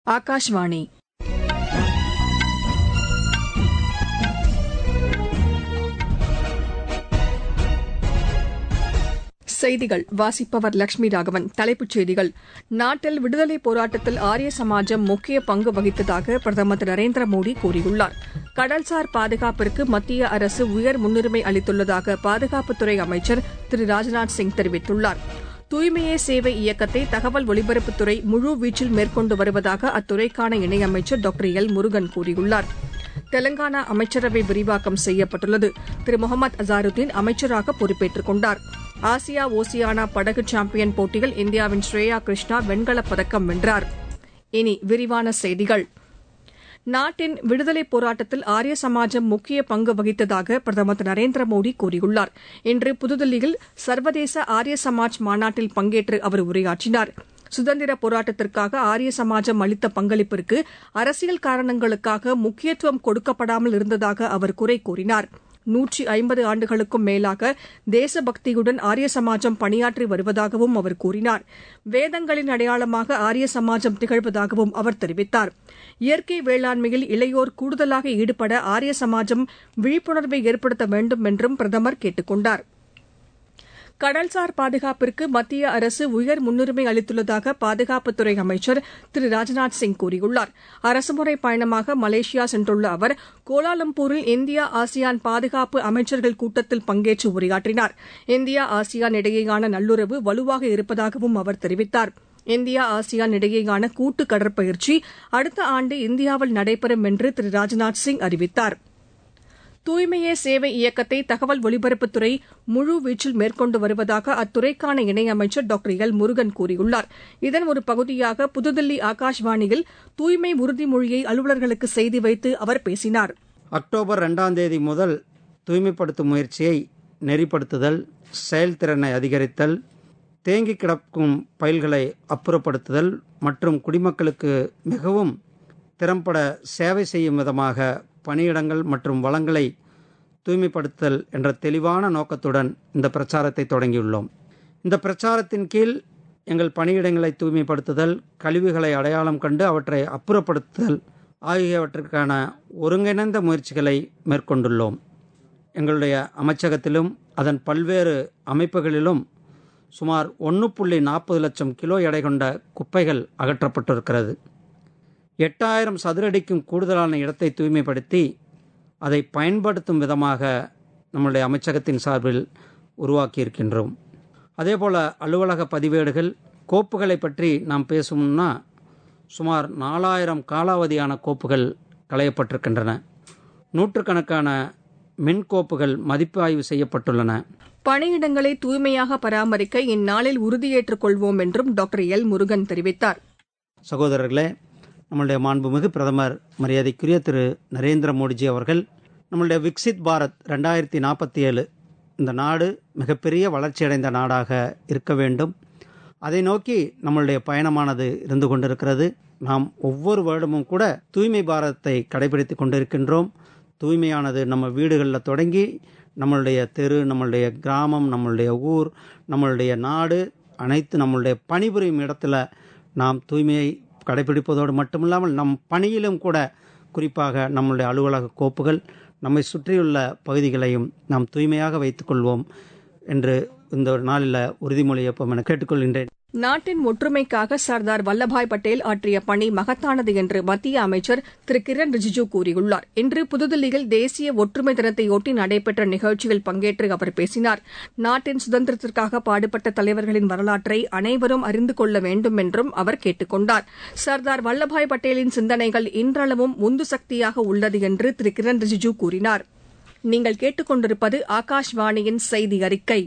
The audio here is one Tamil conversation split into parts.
ஆகாஷ்வாணி செய்திகள் வாசிப்பவர் லட்சுமி ராகவன் தலைப்புச் செய்திகள் நாட்டில் விடுதலைப் போராட்டத்தில் ஆரிய சமாஜம் முக்கிய பங்கு வகித்ததாக பிரதமர் திரு நரேந்திர மோடி கூறியுள்ளார் கடல்சார் பாதுகாப்பிற்கு மத்திய அரசு உயர் முன்னுரிமை அளித்துள்ளதாக பாதுகாப்புத்துறை அமைச்சர் திரு ராஜ்நாத் சிங் தெரிவித்துள்ளார் தூய்மையே சேவை இயக்கத்தை தகவல் ஒலிபரப்புத்துறை முழுவீச்சில் மேற்கொண்டு வருவதாக அத்துறைக்கான இணையமைச்சர் டாக்டர் எல் முருகன் கூறியுள்ளார் தெலங்கானா அமைச்சரவை விரிவாக்கம் செய்யப்பட்டுள்ளது திரு முகமது அசாருதீன் அமைச்சராக பொறுப்பேற்றுக் கொண்டார் ஆசியா ஓசியானா படகு சாம்பியன் போட்டியில் இந்தியாவின் ஸ்ரேயா கிருஷ்ணா வெண்கலப் பதக்கம் வென்றார் இனி விரிவான செய்திகள் நாட்டின் விடுதலைப் போராட்டத்தில் ஆரிய சமாஜம் முக்கிய பங்கு வகித்ததாக பிரதமர் திரு நரேந்திர மோடி கூறியுள்ளார் இன்று புதுதில்லியில் சர்வதேச ஆரிய சமாஜ் மாநாட்டில் பங்கேற்று அவர் உரையாற்றினார் சுதந்திரப் போராட்டத்திற்காக ஆரிய சமாஜம் அளித்த பங்களிப்பிற்கு அரசியல் காரணங்களுக்காக முக்கியத்துவம் கொடுக்கப்படாமல் இருந்ததாக அவர் குறை கூறினார் நூற்றி ஐம்பது ஆண்டுகளுக்கும் மேலாக தேசபக்தியுடன் ஆரிய சமாஜம் பணியாற்றி வருவதாகவும் அவர் கூறினார் வேதங்களின் அடையாளமாக ஆரிய சமாஜம் திகழ்வதாகவும் அவர் தெரிவித்தார் இயற்கை வேளாண்மையில் இளையோர் கூடுதலாக ஈடுபட ஆரிய சமாஜம் விழிப்புணர்வை ஏற்படுத்த வேண்டும் என்றும் பிரதமர் கேட்டுக் கொண்டார் கடல்சார் பாதுகாப்பிற்கு மத்திய அரசு உயர் முன்னுரிமை அளித்துள்ளதாக பாதுகாப்புத்துறை அமைச்சர் திரு ராஜ்நாத் சிங் கூறியுள்ளார் அரசுமுறை பயணமாக மலேசியா சென்றுள்ள அவர் கோலாலம்பூரில் இந்தியா ஆசியான் பாதுகாப்பு அமைச்சர்கள் கூட்டத்தில் பங்கேற்று உரையாற்றினார் இந்தியா ஆசியான் இடையேயான நல்லுறவு வலுவாக இருப்பதாகவும் அவர் தெரிவித்தார் இந்தியா ஆசியான் இடையேயான கூட்டு கடற்பயிற்சி அடுத்த ஆண்டு இந்தியாவில் நடைபெறும் என்று திரு ராஜ்நாத் சிங் அறிவித்தாா் தூய்மையே சேவை இயக்கத்தை தகவல் ஒலிபரப்புத்துறை முழுவீச்சில் மேற்கொண்டு வருவதாக அத்துறைக்கான இணையமைச்சர் டாக்டர் எல் முருகன் கூறியுள்ளார் இதன் ஒரு பகுதியாக புதுதில்லி ஆகாஷ்வாணியில் தூய்மை உறுதிமொழியை அலுவலர்களுக்கு செய்து வைத்து அவர் பேசினார் அக்டோபர் ரெண்டாம் தேதி முதல் தூய்மைப்படுத்தும் முயற்சியை நெறிப்படுத்துதல் செயல்திறனை அதிகரித்தல் தேங்கி கிடக்கும் பயில்களை அப்புறப்படுத்துதல் மற்றும் குடிமக்களுக்கு மிகவும் திறம்பட சேவை செய்யும் விதமாக பணியிடங்கள் மற்றும் வளங்களை தூய்மைப்படுத்தல் என்ற தெளிவான நோக்கத்துடன் இந்த பிரச்சாரத்தை தொடங்கியுள்ளோம் இந்த பிரச்சாரத்தின் கீழ் எங்கள் பணியிடங்களை தூய்மைப்படுத்துதல் கழிவுகளை அடையாளம் கண்டு அவற்றை அப்புறப்படுத்துதல் ஆகியவற்றிற்கான ஒருங்கிணைந்த முயற்சிகளை மேற்கொண்டுள்ளோம் எங்களுடைய அமைச்சகத்திலும் அதன் பல்வேறு அமைப்புகளிலும் சுமார் ஒன்று புள்ளி நாற்பது லட்சம் கிலோ எடை கொண்ட குப்பைகள் அகற்றப்பட்டிருக்கிறது எட்டாயிரம் சதுரடிக்கும் கூடுதலான இடத்தை தூய்மைப்படுத்தி அதை பயன்படுத்தும் விதமாக நம்முடைய அமைச்சகத்தின் சார்பில் உருவாக்கியிருக்கின்றோம் அதேபோல் அலுவலக பதிவேடுகள் கோப்புகளை பற்றி நாம் பேசணும்னா சுமார் நாலாயிரம் காலாவதியான கோப்புகள் களையப்பட்டிருக்கின்றன நூற்றுக்கணக்கான மின் கோப்புகள் மதிப்பு ஆய்வு செய்யப்பட்டுள்ளன பணியிடங்களை தூய்மையாக பராமரிக்க இந்நாளில் உறுதியேற்றுக் கொள்வோம் என்றும் டாக்டர் எல் முருகன் தெரிவித்தார் சகோதரர்களே நம்முடைய மாண்புமிகு பிரதமர் மரியாதைக்குரிய திரு நரேந்திர மோடிஜி அவர்கள் நம்முடைய விக்சித் பாரத் ரெண்டாயிரத்தி நாற்பத்தி ஏழு இந்த நாடு மிகப்பெரிய வளர்ச்சியடைந்த நாடாக இருக்க வேண்டும் அதை நோக்கி நம்மளுடைய பயணமானது இருந்து கொண்டிருக்கிறது நாம் ஒவ்வொரு வருடமும் கூட தூய்மை பாரதத்தை கடைபிடித்து கொண்டிருக்கின்றோம் தூய்மையானது நம்ம வீடுகளில் தொடங்கி நம்மளுடைய தெரு நம்மளுடைய கிராமம் நம்மளுடைய ஊர் நம்மளுடைய நாடு அனைத்து நம்மளுடைய பணிபுரியும் இடத்துல நாம் தூய்மையை கடைபிடிப்பதோடு மட்டுமில்லாமல் நம் பணியிலும் கூட குறிப்பாக நம்முடைய அலுவலக கோப்புகள் நம்மை சுற்றியுள்ள பகுதிகளையும் நாம் தூய்மையாக வைத்துக்கொள்வோம் என்று இந்த நாளில் உறுதிமொழி எப்போம் என கேட்டுக்கொள்கின்றேன் நாட்டின் ஒற்றுமைக்காக சர்தார் வல்லபாய் பட்டேல் ஆற்றிய பணி மகத்தானது என்று மத்திய அமைச்சர் திரு கிரண் ரிஜிஜூ கூறியுள்ளார் இன்று புதுதில்லியில் தேசிய ஒற்றுமை தினத்தையொட்டி நடைபெற்ற நிகழ்ச்சியில் பங்கேற்று அவர் பேசினார் நாட்டின் சுதந்திரத்திற்காக பாடுபட்ட தலைவர்களின் வரலாற்றை அனைவரும் அறிந்து கொள்ள வேண்டும் என்றும் அவர் கேட்டுக் கொண்டார் சர்தார் வல்லபாய் பட்டேலின் சிந்தனைகள் இன்றளவும் உந்து சக்தியாக உள்ளது என்று திரு கிரண் ரிஜிஜூ கூறினார் நீங்கள் கேட்டுக்கொண்டிருப்பது ஆகாஷ்வாணியின் செய்தி அறிக்கை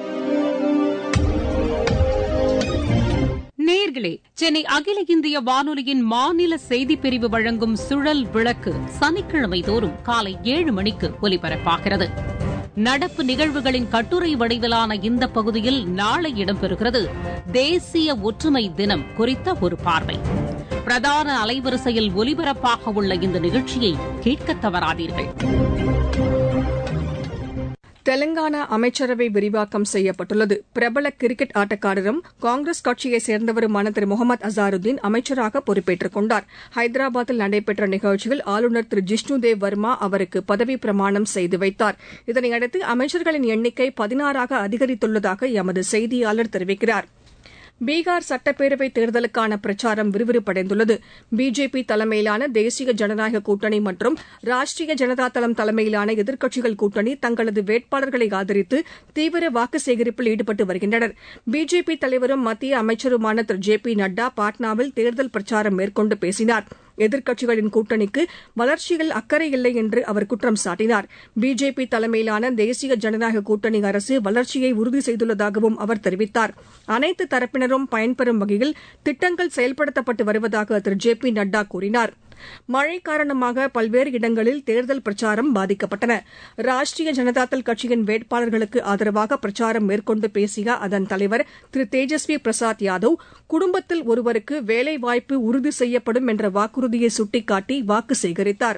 நேர்களே சென்னை அகில இந்திய வானொலியின் மாநில செய்திப் பிரிவு வழங்கும் சுழல் விளக்கு சனிக்கிழமை தோறும் காலை ஏழு மணிக்கு ஒலிபரப்பாகிறது நடப்பு நிகழ்வுகளின் கட்டுரை வடிவிலான இந்த பகுதியில் நாளை இடம்பெறுகிறது தேசிய ஒற்றுமை தினம் குறித்த ஒரு பார்வை பிரதான அலைவரிசையில் ஒலிபரப்பாக உள்ள இந்த நிகழ்ச்சியை கேட்க தவறாதீர்கள் தெலங்கானா அமைச்சரவை விரிவாக்கம் செய்யப்பட்டுள்ளது பிரபல கிரிக்கெட் ஆட்டக்காரரும் காங்கிரஸ் கட்சியைச் சேர்ந்தவருமான திரு முகமது அசாருதீன் அமைச்சராக பொறுப்பேற்றுக் கொண்டார் ஹைதராபாத்தில் நடைபெற்ற நிகழ்ச்சியில் ஆளுநர் திரு ஜிஷ்ணுதேவ் வர்மா அவருக்கு பதவிப் பிரமாணம் செய்து வைத்தார் இதனையடுத்து அமைச்சர்களின் எண்ணிக்கை பதினாறாக அதிகரித்துள்ளதாக எமது செய்தியாளர் தெரிவிக்கிறார் பீகார் சட்டப்பேரவை தேர்தலுக்கான பிரச்சாரம் விறுவிறுப்படைந்துள்ளது பிஜேபி தலைமையிலான தேசிய ஜனநாயக கூட்டணி மற்றும் ராஷ்டிரிய ஜனதா தளம் தலைமையிலான எதிர்க்கட்சிகள் கூட்டணி தங்களது வேட்பாளர்களை ஆதரித்து தீவிர வாக்கு சேகரிப்பில் ஈடுபட்டு வருகின்றனர் பிஜேபி தலைவரும் மத்திய அமைச்சருமான திரு ஜே பி நட்டா பாட்னாவில் தேர்தல் பிரச்சாரம் மேற்கொண்டு பேசினார் எதிர்க்கட்சிகளின் கூட்டணிக்கு வளர்ச்சியில் அக்கறை இல்லை என்று அவர் குற்றம் சாட்டினார் பிஜேபி தலைமையிலான தேசிய ஜனநாயக கூட்டணி அரசு வளர்ச்சியை உறுதி செய்துள்ளதாகவும் அவர் தெரிவித்தார் அனைத்து தரப்பினரும் பயன்பெறும் வகையில் திட்டங்கள் செயல்படுத்தப்பட்டு வருவதாக திரு ஜே பி நட்டா கூறினார் மழை காரணமாக பல்வேறு இடங்களில் தேர்தல் பிரச்சாரம் பாதிக்கப்பட்டன ராஷ்டிரிய ஜனதாதள் கட்சியின் வேட்பாளர்களுக்கு ஆதரவாக பிரச்சாரம் மேற்கொண்டு பேசிய அதன் தலைவர் திரு தேஜஸ்வி பிரசாத் யாதவ் குடும்பத்தில் ஒருவருக்கு வேலைவாய்ப்பு உறுதி செய்யப்படும் என்ற வாக்குறுதியை சுட்டிக்காட்டி வாக்கு சேகரித்தாா்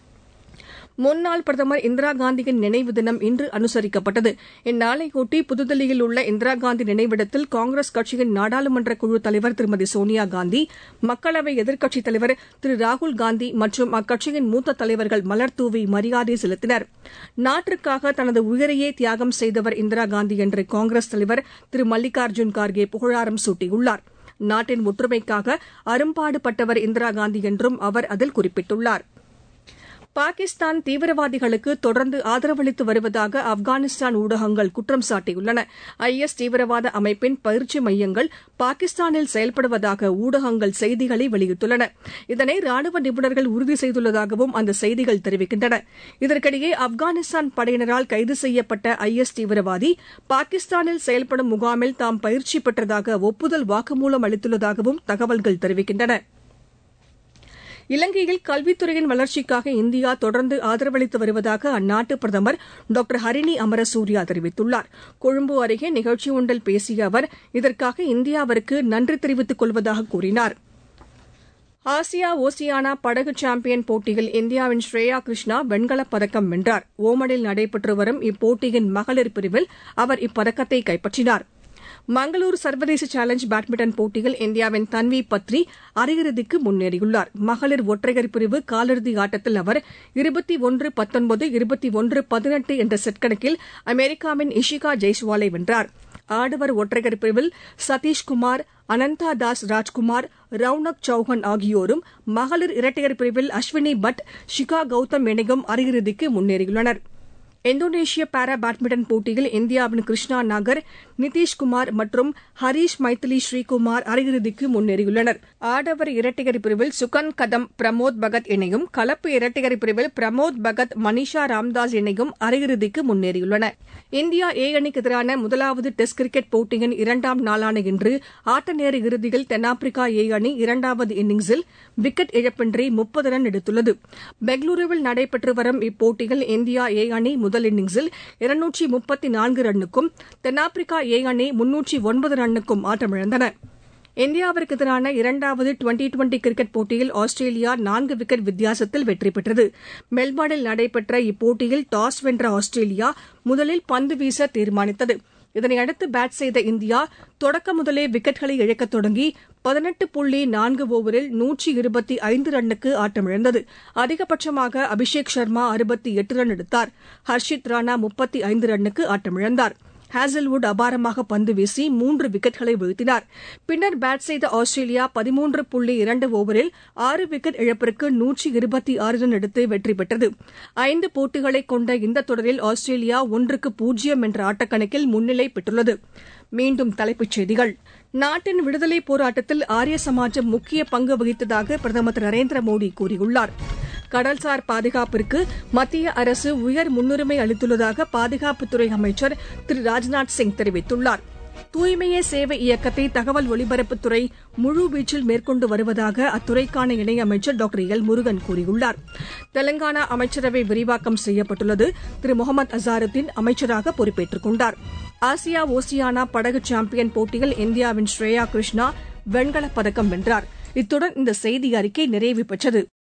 முன்னாள் பிரதமர் இந்திரா காந்தியின் நினைவு தினம் இன்று அனுசரிக்கப்பட்டது இந்நாளையொட்டி புதுதில்லியில் உள்ள இந்திரா காந்தி நினைவிடத்தில் காங்கிரஸ் கட்சியின் நாடாளுமன்ற குழு தலைவர் திருமதி சோனியா காந்தி மக்களவை எதிர்க்கட்சித் தலைவர் திரு ராகுல் காந்தி மற்றும் அக்கட்சியின் மூத்த தலைவர்கள் மலர்தூவி மரியாதை செலுத்தினர் நாட்டிற்காக தனது உயிரையே தியாகம் செய்தவர் இந்திரா காந்தி என்று காங்கிரஸ் தலைவர் திரு மல்லிகார்ஜுன் கார்கே புகழாரம் சூட்டியுள்ளார் நாட்டின் ஒற்றுமைக்காக அரும்பாடுபட்டவர் இந்திரா காந்தி என்றும் அவர் அதில் குறிப்பிட்டுள்ளாா் பாகிஸ்தான் தீவிரவாதிகளுக்கு தொடர்ந்து ஆதரவளித்து வருவதாக ஆப்கானிஸ்தான் ஊடகங்கள் குற்றம் சாட்டியுள்ளன ஐ எஸ் தீவிரவாத அமைப்பின் பயிற்சி மையங்கள் பாகிஸ்தானில் செயல்படுவதாக ஊடகங்கள் செய்திகளை வெளியிட்டுள்ளன இதனை ராணுவ நிபுணர்கள் உறுதி செய்துள்ளதாகவும் அந்த செய்திகள் தெரிவிக்கின்றன இதற்கிடையே ஆப்கானிஸ்தான் படையினரால் கைது செய்யப்பட்ட ஐ எஸ் தீவிரவாதி பாகிஸ்தானில் செயல்படும் முகாமில் தாம் பயிற்சி பெற்றதாக ஒப்புதல் வாக்குமூலம் அளித்துள்ளதாகவும் தகவல்கள் தெரிவிக்கின்றன இலங்கையில் கல்வித்துறையின் வளர்ச்சிக்காக இந்தியா தொடர்ந்து ஆதரவளித்து வருவதாக அந்நாட்டு பிரதமர் டாக்டர் ஹரிணி அமரசூரியா தெரிவித்துள்ளார் கொழும்பு அருகே நிகழ்ச்சி ஒன்றில் பேசிய அவர் இதற்காக இந்தியாவிற்கு நன்றி தெரிவித்துக் கொள்வதாக கூறினார் ஆசியா ஓசியானா படகு சாம்பியன் போட்டியில் இந்தியாவின் ஸ்ரேயா கிருஷ்ணா வெண்கலப் பதக்கம் வென்றார் ஓமனில் நடைபெற்று வரும் இப்போட்டியின் மகளிர் பிரிவில் அவர் இப்பதக்கத்தை கைப்பற்றினார் மங்களூரு சர்வதேச சேலஞ்ச் பேட்மிண்டன் போட்டியில் இந்தியாவின் தன்வி பத்ரி அரையிறுதிக்கு முன்னேறியுள்ளார் மகளிர் ஒற்றையர் பிரிவு காலிறுதி ஆட்டத்தில் அவர் இருபத்தி ஒன்று பத்தொன்பது இருபத்தி ஒன்று பதினெட்டு என்ற செட் கணக்கில் அமெரிக்காவின் இஷிகா ஜெய்ஸ்வாலை வென்றார் ஆடவர் ஒற்றையர் பிரிவில் சதீஷ்குமார் அனந்தா தாஸ் ராஜ்குமார் ரவுனக் சௌஹன் ஆகியோரும் மகளிர் இரட்டையர் பிரிவில் அஸ்வினி பட் ஷிகா கௌதம் இணையும் அரையிறுதிக்கு முன்னேறியுள்ளனா் இந்தோனேஷிய பாரா பேட்மிண்டன் போட்டியில் இந்தியாவின் கிருஷ்ணா நாகர் நிதிஷ்குமார் மற்றும் ஹரீஷ் மைத்திலி ஸ்ரீகுமார் அரையிறுதிக்கு முன்னேறியுள்ளனர் ஆடவர் இரட்டையர் பிரிவில் சுகன் கதம் பிரமோத் பகத் இணையும் கலப்பு இரட்டையர் பிரிவில் பிரமோத் பகத் மனிஷா ராம்தாஸ் இணையும் அரையிறுதிக்கு முன்னேறியுள்ளன இந்தியா ஏ அணிக்கு எதிரான முதலாவது டெஸ்ட் கிரிக்கெட் போட்டியின் இரண்டாம் நாளான இன்று ஆட்ட நேர இறுதியில் தென்னாப்பிரிக்கா ஏ அணி இரண்டாவது இன்னிங்ஸில் விக்கெட் இழப்பின்றி முப்பது ரன் எடுத்துள்ளது பெங்களூருவில் நடைபெற்று வரும் இப்போட்டியில் இந்தியா ஏ அணி முதல் இன்னிங்ஸில் இருநூற்றி முப்பத்தி நான்கு ரன்னுக்கும் தென்னாப்பிரிக்கா ஏ அணி முன்னூற்றி ஒன்பது ரன்னுக்கும் ஆட்டமிழந்தன இந்தியாவிற்கு எதிரான இரண்டாவது டுவெண்டி டுவெண்டி கிரிக்கெட் போட்டியில் ஆஸ்திரேலியா நான்கு விக்கெட் வித்தியாசத்தில் வெற்றி பெற்றது மெல்பர்னில் நடைபெற்ற இப்போட்டியில் டாஸ் வென்ற ஆஸ்திரேலியா முதலில் பந்து வீச தீர்மானித்தது இதனையடுத்து பேட் செய்த இந்தியா தொடக்க முதலே விக்கெட்களை இழக்கத் தொடங்கி பதினெட்டு புள்ளி நான்கு ஓவரில் நூற்றி இருபத்தி ஐந்து ரன்னுக்கு ஆட்டமிழந்தது அதிகபட்சமாக அபிஷேக் சர்மா அறுபத்தி எட்டு ரன் எடுத்தார் ஹர்ஷித் ராணா முப்பத்தி ஐந்து ரன்னுக்கு ஆட்டமிழந்தார் ஹேசல்வுட் அபாரமாக பந்து வீசி மூன்று விக்கெட்களை வீழ்த்தினார் பின்னர் பேட் செய்த ஆஸ்திரேலியா பதிமூன்று புள்ளி இரண்டு ஓவரில் ஆறு விக்கெட் இழப்பிற்கு நூற்றி இருபத்தி ஆறு ரன் எடுத்து வெற்றி பெற்றது ஐந்து போட்டிகளை கொண்ட இந்த தொடரில் ஆஸ்திரேலியா ஒன்றுக்கு பூஜ்ஜியம் என்ற ஆட்டக்கணக்கில் முன்னிலை பெற்றுள்ளது மீண்டும் தலைப்புச் செய்திகள் நாட்டின் விடுதலைப் போராட்டத்தில் ஆரிய சமாஜம் முக்கிய பங்கு வகித்ததாக பிரதமர் திரு நரேந்திர மோடி கூறியுள்ளார் கடல்சார் பாதுகாப்பிற்கு மத்திய அரசு உயர் முன்னுரிமை அளித்துள்ளதாக பாதுகாப்புத்துறை அமைச்சர் திரு ராஜ்நாத் சிங் தெரிவித்துள்ளார் தூய்மையே சேவை இயக்கத்தை தகவல் ஒலிபரப்புத்துறை முழுவீச்சில் மேற்கொண்டு வருவதாக அத்துறைக்கான இணையமைச்சர் டாக்டர் எல் முருகன் கூறியுள்ளார் தெலங்கானா அமைச்சரவை விரிவாக்கம் செய்யப்பட்டுள்ளது திரு முகமது அசாருதீன் அமைச்சராக பொறுப்பேற்றுக் கொண்டார் ஆசியா ஓசியானா படகு சாம்பியன் போட்டியில் இந்தியாவின் ஸ்ரேயா கிருஷ்ணா வெண்கலப் பதக்கம் வென்றார் இத்துடன் இந்த செய்தி அறிக்கை நிறைவு பெற்றது